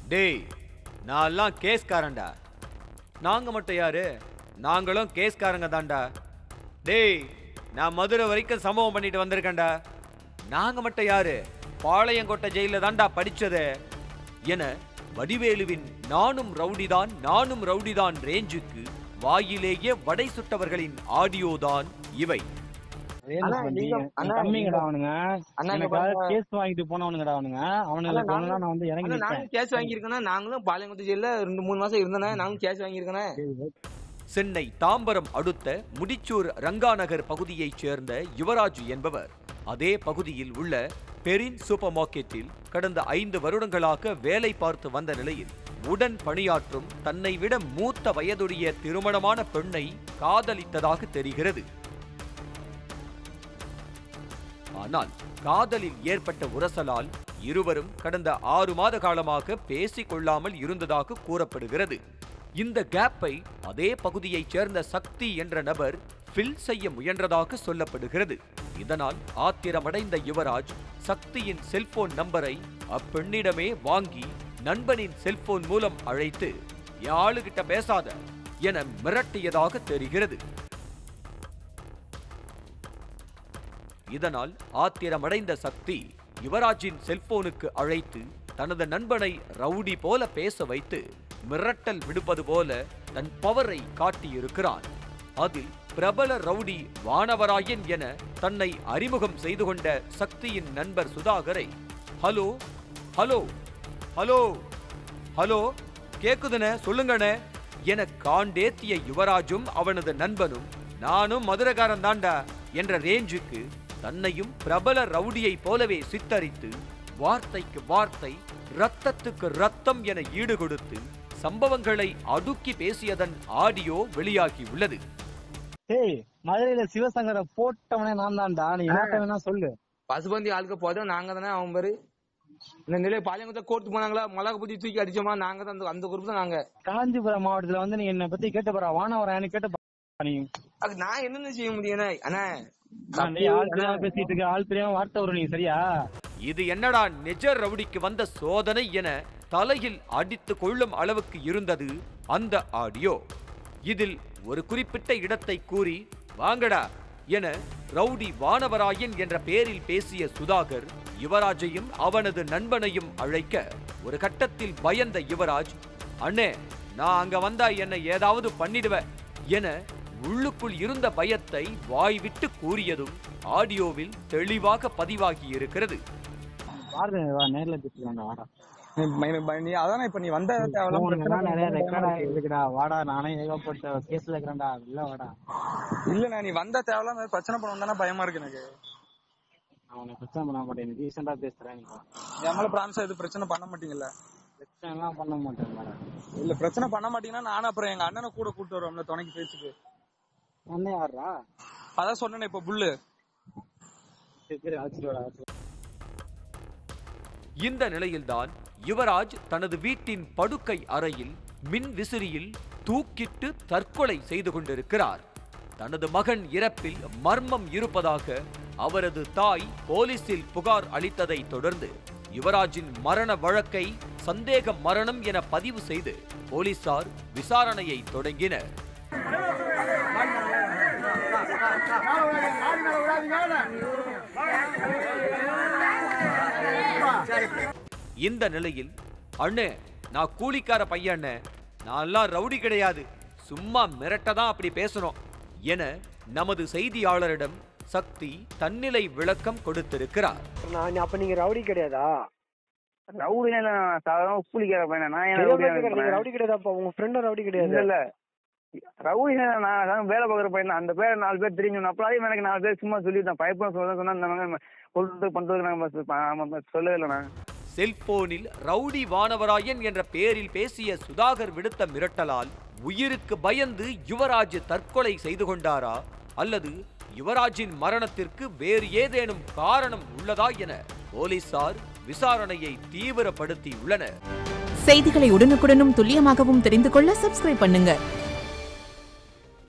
டேய் நான்லாம் கேஸ்காரன்டா நாங்க மட்டும் யாரு நாங்களும் கேஸ்காரங்க தான்டா டேய் நான் மதுரை வரைக்கும் சம்பவம் பண்ணிட்டு வந்திருக்கேன்டா நாங்க மட்டும் யாரு பாளையங்கோட்டை ஜெயில தான்டா படிச்சது என வடிவேலுவின் நானும் ரவுடிதான் நானும் ரவுடிதான் ரேஞ்சுக்கு வாயிலேயே வடை சுட்டவர்களின் ஆடியோதான் இவை அண்ணா, ரேஞ்சு நீங்க- பண்ணி அண்ணா, தம்பிங்கடா நீங்க- அவனுங்க அண்ணா, இங்க எனக்காக பாருங்க. கேஸ் வாங்கிட்டு போனவனுங்கடா அவனுங்க அவனுங்களை அண்ணா, கொண்டுலாம் நாங்க- நான் வந்து இறங்கி அண்ணா, நிற்பேன் நானும் கேஷ் வாங்கியிருக்கேன் நாங்களும் பாளையங்குடி ஜெயில ரெண்டு மூணு மாசம் இருந்தேனே நாங்களும் கேஷ் வாங்கியிருக்கேன் சென்னை தாம்பரம் அடுத்த முடிச்சூர் ரங்காநகர் பகுதியைச் சேர்ந்த யுவராஜ் என்பவர் அதே பகுதியில் உள்ள பெரின் சூப்பர் மார்க்கெட்டில் கடந்த ஐந்து வருடங்களாக வேலை பார்த்து வந்த நிலையில் உடன் பணியாற்றும் தன்னை விட மூத்த வயதுடைய திருமணமான பெண்ணை காதலித்ததாக தெரிகிறது ஆனால் காதலில் ஏற்பட்ட உரசலால் இருவரும் கடந்த ஆறு மாத காலமாக பேசிக் கொள்ளாமல் இருந்ததாக கூறப்படுகிறது இந்த கேப்பை அதே பகுதியைச் சேர்ந்த சக்தி என்ற நபர் ஃபில் செய்ய முயன்றதாக சொல்லப்படுகிறது இதனால் ஆத்திரமடைந்த யுவராஜ் சக்தியின் செல்போன் நம்பரை அப்பெண்ணிடமே வாங்கி நண்பனின் செல்போன் மூலம் அழைத்து யாளுகிட்ட பேசாத என மிரட்டியதாக தெரிகிறது இதனால் ஆத்திரமடைந்த சக்தி யுவராஜின் செல்போனுக்கு அழைத்து தனது நண்பனை ரவுடி போல பேச வைத்து மிரட்டல் விடுப்பது போல தன் பவரை காட்டியிருக்கிறான் அதில் பிரபல ரவுடி வானவராயன் என தன்னை அறிமுகம் செய்து கொண்ட சக்தியின் நண்பர் சுதாகரை ஹலோ ஹலோ ஹலோ ஹலோ கேக்குதுனே சொல்லுங்கண்ணே என காண்டேத்திய யுவராஜும் அவனது நண்பனும் நானும் மதுரகாரன் தாண்டா என்ற ரேஞ்சுக்கு தன்னையும் பிரபல ரவுடியை போலவே சித்தரித்து வார்த்தைக்கு வார்த்தை ரத்தத்துக்கு ரத்தம் என ஈடு கொடுத்து சம்பவங்களை அடுக்கி பேசியதன் ஆடியோ வெளியாகி உள்ளது டேய் மதுரையில சிவசங்கரை போட்டவனே நான் தான்டா நீ என்ன வேணா சொல்லு பசுபந்தி ஆளுக்க போதும் நாங்க தானே அவன் பேரு இந்த நிலையை பாளையங்குளத்தை கோர்ட்டு போனாங்களா மிளகா பத்தி தூக்கி அடிச்சோமா நாங்க தான் அந்த- அந்த குரூப் தான் நாங்க காஞ்சிபுரம் மாவட்டத்துல வந்து நீ என்ன பத்தி கேட்டு போறா வானவராயன்னு கேட்டு பாரா நீ அது நான் என்னென்ன செய்ய முடியும் அண்ணா நான் டேய், ஆள் தெரியாம பேசிட்டு இருக்க ஆள் தெரியாம வார்த்தை வரும் நீ சரியா இது என்னடா நிஜ ரவுடிக்கு வந்த சோதனை என தலையில் அடித்து கொள்ளும் அளவுக்கு இருந்தது அந்த ஆடியோ இதில் ஒரு குறிப்பிட்ட இடத்தை கூறி வாங்கடா என ரவுடி வானவராயன் என்ற பெயரில் பேசிய சுதாகர் யுவராஜையும் அவனது நண்பனையும் அழைக்க ஒரு கட்டத்தில் பயந்த யுவராஜ் அண்ணே நான் அங்க வந்தா என்னை ஏதாவது பண்ணிடுவ என உள்ளுக்குள் இருந்த பயத்தை வாய்விட்டு கூறியதும் ஆடியோவில் தெளிவாக பதிவாகி இருக்கிறது பாருங்க வா நேர்ல பேசிக்கலாம்டா வாடா நீ அதான் இப்ப நீ வந்த தேவையில்லாம உனக்கு பிரச்சனை நிறைய பண்ண ரெக்கார்ட் தேவையில்லாம இருக்குடா வாடா நானே ஏகப்பட்ட கேஸ்ல இருக்கிறேன்டா இல்ல வாடா இல்லண்ணா நீ வந்த தேவையில்லாம பிரச்சனை பண்ண வந்தானே பயமா இருக்கு எனக்கு நான் உனக்கு பிரச்சனை பண்ண மாட்டேன் ரீசெண்டா பேசுறேன் நீ வா. என் மேல பிரான்ஸா எதுவும் பிரச்சனை பண்ண மாட்டீங்கல்ல பிரச்சனை எல்லாம் பண்ண மாட்டேன் வாடா இல்ல பிரச்சனை பண்ண மாட்டீங்கன்னா நானும் அப்புறம் எங்க அண்ணனை கூட கூட்டு வருவோம்ல துணைக்கு பேச்சுக்கு அண்ணே யாரா அதான் சொன்னேனே இப்ப புல்லு சரி சரி அழைச்சிட்டு வாடா அழைச்சிட்டு வா. இந்த நிலையில்தான் யுவராஜ் தனது வீட்டின் படுக்கை அறையில் மின் விசிறியில் தூக்கிட்டு தற்கொலை செய்து கொண்டிருக்கிறார் தனது மகன் இறப்பில் மர்மம் இருப்பதாக அவரது தாய் போலீசில் புகார் அளித்ததை தொடர்ந்து யுவராஜின் மரண வழக்கை சந்தேக மரணம் என பதிவு செய்து போலீசார் விசாரணையை தொடங்கினர் இந்த நிலையில் அண்ணே நான் கூலிக்கார பையண்ணே நான்லாம் ரவுடி கிடையாது சும்மா மிரட்டதான் அப்படி பேசணும் என நமது செய்தியாளரிடம் சக்தி தன்னிலை விளக்கம் கொடுத்திருக்கிறார் நான் அப்ப நீங்க ரவுடி கிடையாதா ரவுடினா நான் சாதாரண கூலிக்கார பையனா நான் ஏன் தெரியாம ரவுடியா கேக்குறேன், நீங்க இருப்பேன்? ரவுடி கிடையாதாப்பா உங்க ஃப்ரெண்டும் ரவுடி இல்ல கிடையாது இல்ல ரவுடினா நான் அதான் வேலை பார்க்குற பையன் தான். அந்த பேர் நாலு பேர் தெரியும் அப்போ அதே எனக்கு நாலு பேர் சும்மா சொல்லிட்டேன் பயப்பட சொல்ல சொன்னா இந்த மாதிரி சொல்றது பண்றது நாங்க சொல்லவே இல்லைண்ணா செல்போனில் ரவுடி வானவராயன் என்ற பெயரில் பேசிய சுதாகர் விடுத்த மிரட்டலால் உயிருக்கு பயந்து யுவராஜ் தற்கொலை செய்து கொண்டாரா அல்லது யுவராஜின் மரணத்திற்கு வேறு ஏதேனும் காரணம் உள்ளதா என போலீசார் விசாரணையை தீவிரப்படுத்தியுள்ளனர் செய்திகளை உடனுக்குடனும் துல்லியமாகவும் தெரிந்து கொள்ள சப்ஸ்கிரைப் பண்ணுங்க